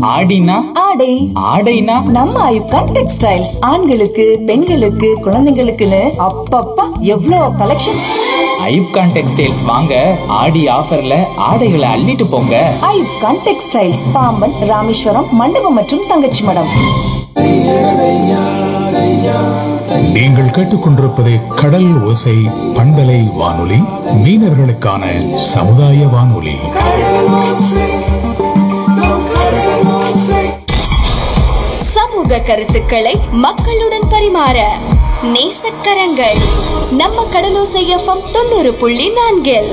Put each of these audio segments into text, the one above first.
ஆடினா ஆடை ஆடைனா நம்ம ஐப்கான் டெக்ஸ்டைல்ஸ் ஆண்களுக்கு பெண்களுக்கு குழந்தைங்களுக்குன்னு அப்பப்பா எவ்வளோ கலெக்ஷன்ஸ் ஐப்கான் டெக்ஸ்டைல்ஸ் வாங்க ஆடி ஆஃபர்ல ஆடைகளை அள்ளிட்டு போங்க ஐப்கான் டெக்ஸ்டைல்ஸ் பாம்பன் ராமேஸ்வரம் மண்டபம் மற்றும் தங்கச்சி மடம் நீங்கள் கேட்டுக்கொண்டிருப்பது கடல் ஓசை பண்பலை வானொலி மீனவர்களுக்கான சமுதாய வானொலி சமூக கருத்துக்களை மக்களுடன் பரிமாற நேசக்கரங்கள் நம்ம கடலோசை எஃப்எம் தொண்ணூறு புள்ளி நான்கில்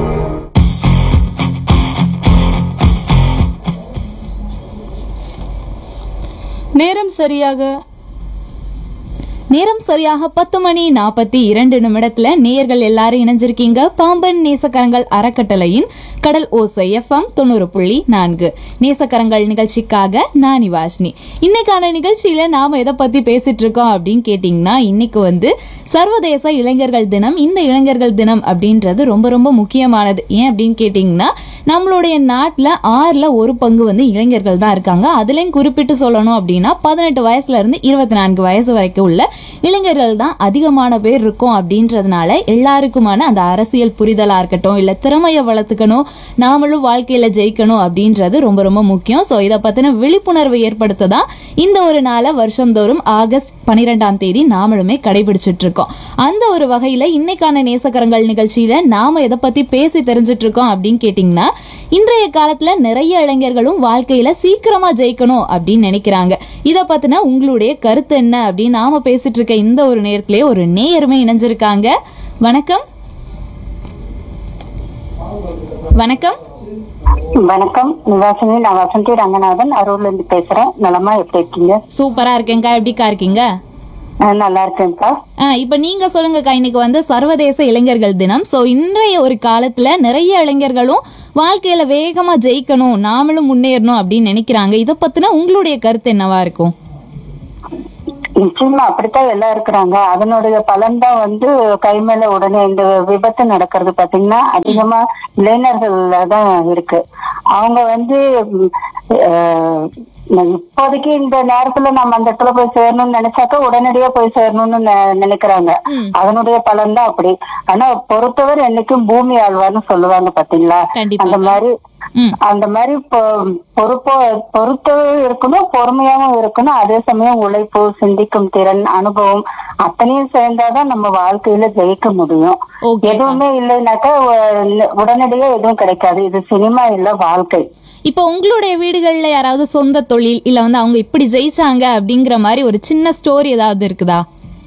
நேரம் சரியாக நேரம் சரியாக பத்து மணி நாற்பத்தி இரண்டு நிமிடத்துல நேயர்கள் எல்லாரும் இணைஞ்சிருக்கீங்க பாம்பன் நேசக்கரங்கள் அறக்கட்டளையின் கடல் ஓசை எஃப்எம் தொண்ணூறு புள்ளி நான்கு நேசக்கரங்கள் நிகழ்ச்சிக்காக நான் வாஷ்னி இன்னைக்கான நிகழ்ச்சியில நாம எதை பத்தி பேசிட்டு இருக்கோம் அப்படின்னு கேட்டீங்கன்னா இன்னைக்கு வந்து சர்வதேச இளைஞர்கள் தினம் இந்த இளைஞர்கள் தினம் அப்படின்றது ரொம்ப ரொம்ப முக்கியமானது ஏன் அப்படின்னு கேட்டீங்கன்னா நம்மளுடைய நாட்டில் ஆறில் ஒரு பங்கு வந்து இளைஞர்கள் தான் இருக்காங்க அதுலேயும் குறிப்பிட்டு சொல்லணும் அப்படின்னா பதினெட்டு வயசுல இருந்து இருபத்தி நான்கு வயசு வரைக்கும் உள்ள இளைஞர்கள் தான் அதிகமான பேர் இருக்கும் அப்படின்றதுனால எல்லாருக்குமான அந்த அரசியல் புரிதலாக இருக்கட்டும் இல்லை திறமையை வளர்த்துக்கணும் நாமளும் வாழ்க்கையில் ஜெயிக்கணும் அப்படின்றது ரொம்ப ரொம்ப முக்கியம் ஸோ இதை பற்றின விழிப்புணர்வு ஏற்படுத்த தான் இந்த ஒரு நாளை வருஷந்தோறும் ஆகஸ்ட் பன்னிரெண்டாம் தேதி நாமளுமே கடைபிடிச்சிட்டு இருக்கோம் அந்த ஒரு வகையில் இன்னைக்கான நேசக்கரங்கள் நிகழ்ச்சியில நாம எதை பத்தி பேசி தெரிஞ்சிட்டு இருக்கோம் அப்படின்னு கேட்டிங்கன்னா இன்றைய காலத்துல நிறைய இளைஞர்களும் வாழ்க்கையில சீக்கிரமா ஜெயிக்கணும் அப்படின்னு நினைக்கிறாங்க இதை பத்தின உங்களுடைய கருத்து என்ன அப்படின்னு நாம பேசிட்டு இருக்க இந்த ஒரு நேரத்திலே ஒரு நேயருமே இணைஞ்சிருக்காங்க வணக்கம் வணக்கம் வணக்கம் நிவாசினி நான் வசந்தி ரங்கநாதன் அரூர்ல இருந்து பேசுறேன் நலமா எப்படி இருக்கீங்க சூப்பரா இருக்கேங்க்கா எப்படிக்கா இருக்கீங்க அஹ் நல்லா இருக்கேன்ப்பா ஆ, இப்ப நீங்க சொல்லுங்கக்கா இன்னைக்கு வந்து சர்வதேச இளைஞர்கள் தினம் சோ இன்றைய ஒரு காலத்துல நிறைய இளைஞர்களும் வாழ்க்கையில வேகமா ஜெயிக்கணும் நாமளும் முன்னேறணும் அப்படின்னு நினைக்கிறாங்க இத பத்தின உங்களுடைய கருத்து என்னவா இருக்கும் நிச்சயமா அப்படித்தான் எல்லாம் இருக்கிறாங்க அதனுடைய பலன் தான் வந்து கை மேல உடனே இந்த விபத்து நடக்கிறது பாத்தீங்கன்னா அதிகமா இளைஞர்கள்ல தான் இருக்கு அவங்க வந்து ம், அஹ், இப்போதைக்கு இந்த நேரத்துல நம்ம அந்த இடத்துல போய் சேரணும்னு நினைச்சாக்க உடனடியா போய் சேரணும்னு நெ- நினைக்கிறாங்க அதனுடைய பலன் தான் அப்படி ஆனா பொறுத்தவர் என்னைக்கும் பூமி ஆழ்வார்னு சொல்லுவாங்க பாத்தீங்களா கண்டிப்பா. அந்த மாதிரி ம். அந்த மாதிரி பொ- பொறுப்போ பொறுத்து இருக்கணும் பொறுமையாவும் இருக்கணும் அதே சமயம் உழைப்பு சிந்திக்கும் திறன் அனுபவம் அத்தனையும் சேர்ந்தாதான் நம்ம வாழ்க்கையில ஜெயிக்க முடியும் Okay, எதுவுமே இல்லைனாக்கா உ- உடனடியா எதுவும் கிடைக்காது இது சினிமா இல்ல வாழ்க்கை இப்ப உங்களுடைய வீடுகள்ல யாராவது சொந்த தொழில் இல்ல வந்து அவங்க இப்படி ஜெயிச்சாங்க அப்படிங்கிற மாதிரி ஒரு சின்ன ஸ்டோரி ஏதாவது இருக்குதா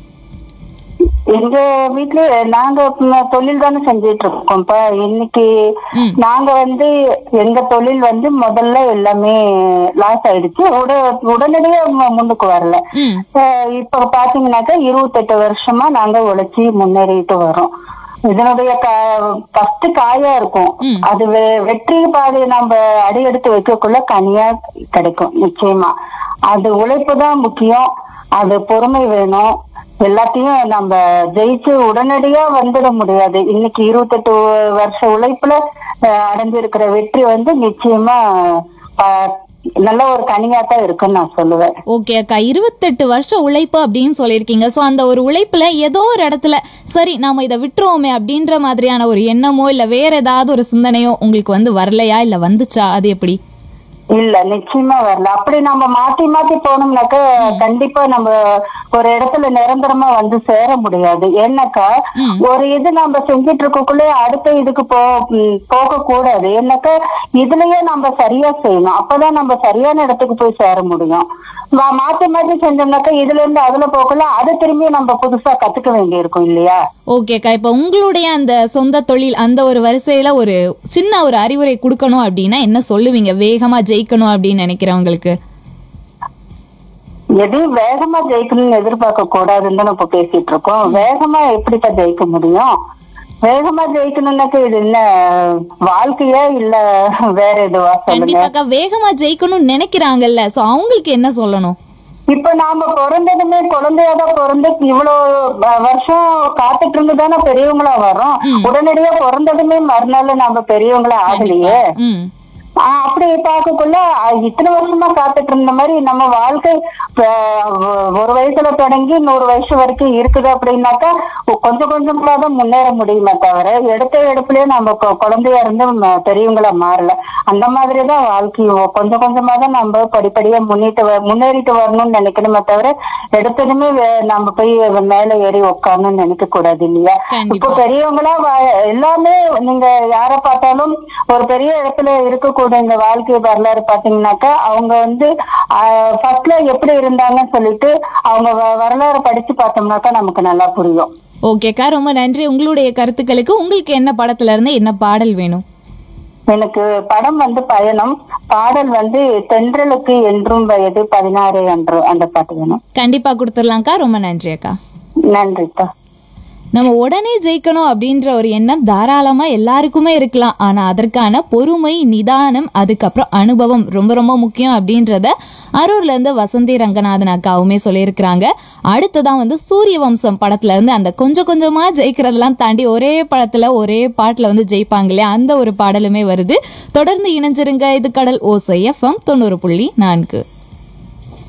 எங்க வீட்ல நாங்க ம், தொழில் தானே செஞ்சுட்டு இருக்கோம்ப்பா இன்னைக்கு ம். நாங்க வந்து எங்க தொழில் வந்து முதல்ல எல்லாமே லாஸ் ஆயிடுச்சு உட உடனடியா மு- முன்னுக்கு வரல ம் அஹ் இப்ப பாத்தீங்கன்னாக்கா இருபத்தெட்டு வருஷமா நாங்க உழைச்சி முன்னேறிட்டு வரோம் இதனுடைய ஃபர்ஸ்ட் காயா இருக்கும் ம். அது வெ- வெற்றி பாதையை நம்ம அடி எடுத்து வைக்கக்குள்ள கனியா கிடைக்கும் நிச்சயமா அது உழைப்பு தான் முக்கியம் அது பொறுமை வேணும் எல்லாத்தையும் நம்ம ஜெயிச்சு உடனடியா வந்துட முடியாது இன்னைக்கு இருபத்தெட்டு வருஷ உழைப்புல அஹ், அடைஞ்சிருக்கிற வெற்றி வந்து நிச்சயமா அஹ், நல்ல ஒரு கனியா தான் இருக்குன்னு நான் சொல்லுவேன் ஓகே அக்கா இருபத்தெட்டு வருஷம் உழைப்பு அப்படின்னு சொல்லியிருக்கீங்க ஸோ அந்த ஒரு உழைப்புல ஏதோ ஒரு இடத்துல சரி நாம இதை விட்டுருவோமே அப்படின்ற மாதிரியான ஒரு எண்ணமோ இல்ல வேற ஏதாவது ஒரு சிந்தனையோ உங்களுக்கு வந்து வரலையா இல்ல வந்துச்சா அது எப்படி இல்ல நிச்சயமா வரல அப்படி நம்ம மாத்தி மாத்தி போனோம்னாக்க கண்டிப்பா நம்ம ஒரு இடத்துல நிரந்தரமா வந்து சேர முடியாது ஏன்னாக்கா ஒரு இது நம்ம செஞ்சுட்டு இருக்கக்குள்ளே அடுத்த இதுக்கு போ ம், போக கூடாது ஏன்னாக்கா இதுலயே நம்ம சரியா செய்யணும் அப்பதான் நம்ம சரியான இடத்துக்கு போய் சேர முடியும் மா- மாத்தி மாத்தி செஞ்சோம்னாக்கா இதுல இருந்து அதுல போகக்குள்ள அதை திரும்பி நம்ம புதுசா கத்துக்க வேண்டி இருக்கும் இல்லையா ஓகேக்கா இப்போ உங்களுடைய அந்த சொந்த தொழில் அந்த ஒரு வரிசையில ஒரு சின்ன ஒரு அறிவுரை கொடுக்கணும் அப்படின்னா என்ன சொல்லுவீங்க வேகமா ஜெயிக்கணும் அப்படின்னு நினைக்கிறவங்களுக்கு எதையும் வேகமா ஜெயிக்கணும்னு எதிர்பார்க்க கூடாதுன்னு தான் நம்ம பேசிட்டு இருக்கோம் வேகமா எப்படிப்பா ஜெயிக்க முடியும் வேகமா ஜெயிக்கணும்னாக்க இது என்ன வாழ்க்கையா இல்ல வேற எதுவா சொல்லுங்க கண்டிப்பாக்கா வேகமா ஜெயிக்கணும்னு நினைக்கிறாங்கல்ல ஸோ அவங்களுக்கு என்ன சொல்லணும் இப்ப நாம பிறந்ததுமே குழந்தையாதான் பிறந்து இவ்வளவு வ- வருஷம் காத்துட்டு இருந்து தானே பெரியவங்களா வரோம் உடனடியா பிறந்ததுமே மறுநாள் நாம பெரியவங்களா ஆகலையே ம் ஆஹ் அப்படி பார்க்கக்குள்ள அஹ் இத்தனை வருஷமா காத்துட்டு இருந்த மாதிரி நம்ம வாழ்க்கை இப்ப, ஒ- ஒரு வயசுல தொடங்கி நூறு வயசு வரைக்கும் இருக்குது அப்படின்னாக்கா ஒ- கொஞ்சம் கொஞ்சமா தான் முன்னேற முடியுமே தவிர எடுத்த எடுப்புலயே நம்ம கொ- குழந்தையா இருந்து ம- பெரியவங்களா மாறல அந்த மாதிரி தான் வாழ்க்கையும் கொஞ்சம் கொஞ்சமா தான் நம்ம படிப்படியா முன்னிட்டு வ- முன்னேறிட்டு வரணும்னு நினைக்கணுமே தவிர எடுத்ததுமே வே- நம்ம போய் மேல ஏறி உட்காரணும்னு நினைக்க கூடாது இல்லையா கண்டிப்பா. இப்போ பெரியவங்களா வா- எல்லாமே நீங்க யார பார்த்தாலும் ஒரு பெரிய இடத்துல இருக்கக்கூடிய இந்த வாழ்க்கை வரலாறு பாத்தீங்கன்னாக்கா அவங்க வந்து ஃபர்ஸ்ட்ல எப்படி இருந்தாங்கன்னு சொல்லிட்டு அவங்க வ- வரலாறு படிச்சு பார்த்தோம்னாக்கா நமக்கு நல்லா புரியும் ஓகேக்கா ரொம்ப நன்றி உங்களுடைய கருத்துக்களுக்கு உங்களுக்கு என்ன படத்துல இருந்து என்ன பாடல் வேணும் எனக்கு படம் வந்து பயணம் பாடல் வந்து தென்றலுக்கு என்றும் வயது பதினாறு என்று அந்த பாட்டு வேணும் கண்டிப்பா கொடுத்துடலாம்க்கா ரொம்ப நன்றி அக்கா நன்றிப்பா நம்ம உடனே ஜெயிக்கணும் அப்படின்ற ஒரு எண்ணம் தாராளமா எல்லாருக்குமே இருக்கலாம் ஆனா அதற்கான பொறுமை நிதானம் அதுக்கப்புறம் அனுபவம் ரொம்ப ரொம்ப முக்கியம் அப்படின்றத அரூர்ல இருந்து வசந்தி ரங்கநாதன் அக்காவுமே சொல்லியிருக்கிறாங்க அடுத்ததான் வந்து சூரிய வம்சம் படத்துல இருந்து அந்த கொஞ்சம் கொஞ்சமா ஜெயிக்கிறதெல்லாம் தாண்டி ஒரே படத்துல ஒரே பாட்டுல வந்து ஜெயிப்பாங்க இல்லையா அந்த ஒரு பாடலுமே வருது தொடர்ந்து இணைஞ்சிருங்க இது கடல் ஓசை எஃப்எம் தொண்ணூறு புள்ளி நான்கு